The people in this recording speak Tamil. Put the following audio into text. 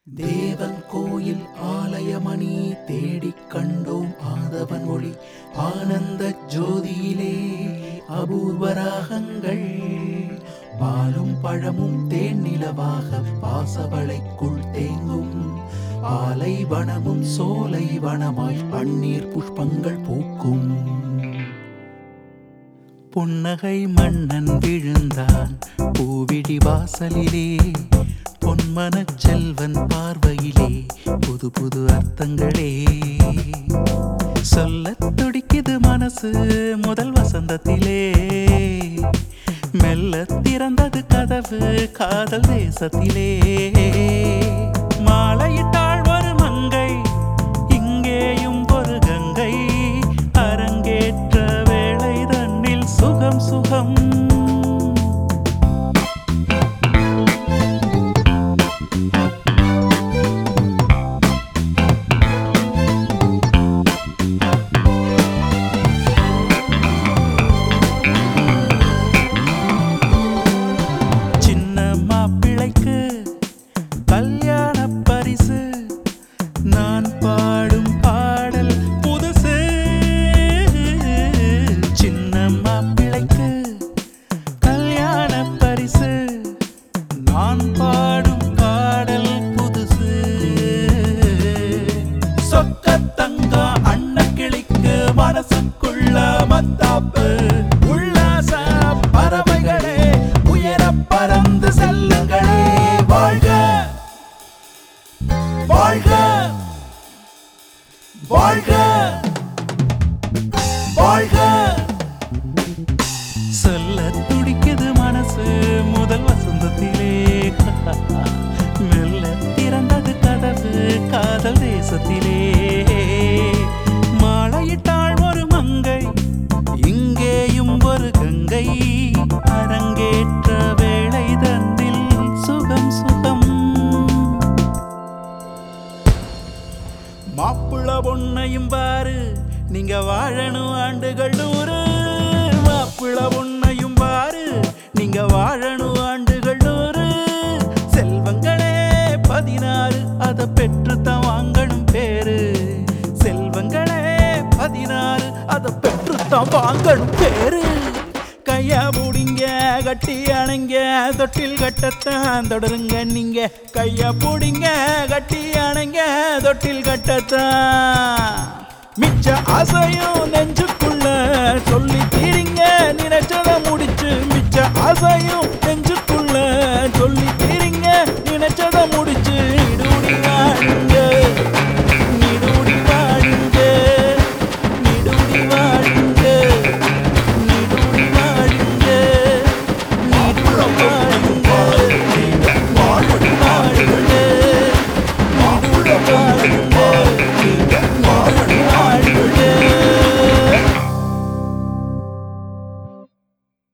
தேவன் கோயில் ஆலயமணி தேடிக் கண்டோம் ஆதவன் ஒளி ஆனந்த ஜோதியிலே அபூர்வ ராகங்கள் பாலும் பழமும் தேன் நிலவாக பாசவளைக்குள் தேங்கும் ஆலை வனமும் சோலை வனமாய் பன்னீர் புஷ்பங்கள் பூக்கும் புன்னகை மன்னன் விழுந்தான் பூவிழி வாசலிலே பொன்மனச் செல்வன் பார்வையிலே புது புது அர்த்தங்களே சொல்லத் துடிக்குது மனசு முதல் வசந்தத்திலே மெல்ல திறந்தது கதவு காதல் தேசத்திலே மாலையிட்டாள் ஒரு மங்கை இங்கேயும் ஒரு கங்கை அரங்கேற்ற வேளை தன்னில் சுகம் சுகம் சின்ன மாப்பிள்ளைக்கு கல்யாண பரிசு நான் பாடும் பாடல் புதுசு சின்ன மாப்பிள்ளைக்கு கல்யாண பரிசு நான் பாடும் பாடல் புதுசு சொக்க தங்கம் அண்ண கிளிக்கு மனசுக்குள்ள மத்தாப்பு உல்லாச பறவைகளே உயர பறந்து செல்லுங்களே வாழ்க வாழ்க வாழ்க வாழ்க சொல்ல துடிக்குது மனசு முதல் வசந்தத்திலே மெல்ல திறந்தது கதவு காதல் தேசத்திலே மாலையிட்டாள் ஒரு மங்கை இங்கேயும் ஒரு கங்கை அரங்கேற்ற வேளை தன்னில் சுகம் சுகம் மாப்பிள்ள பொண்ணையும் பாரு நீங்க வாழணும் ஆண்டுகள் நூறு மாப்பிள்ள பொண்ணையும் பாரு நீங்க வாழணும் ஆண்டுகள் நூறு செல்வங்களே பதினாறு அதை பெற்றுத்தான் வாங்கணும் பேரு செல்வங்களே பதினாறு அதை பெற்றுத்தான் வாங்கணும் பேரு கையா பூடிங்க கட்டி அணைங்க தொட்டில் கட்டத்தான் தொடருங்க நீங்க கையா பூடிங்க கட்டி அணைங்க தொட்டில் கட்டத்தான் மிச்ச ஆசையும் நெஞ்சுக்குள்ள சொல்லி தீரிங்க நினைச்சத முடிச்சு மிச்ச ஆசையும்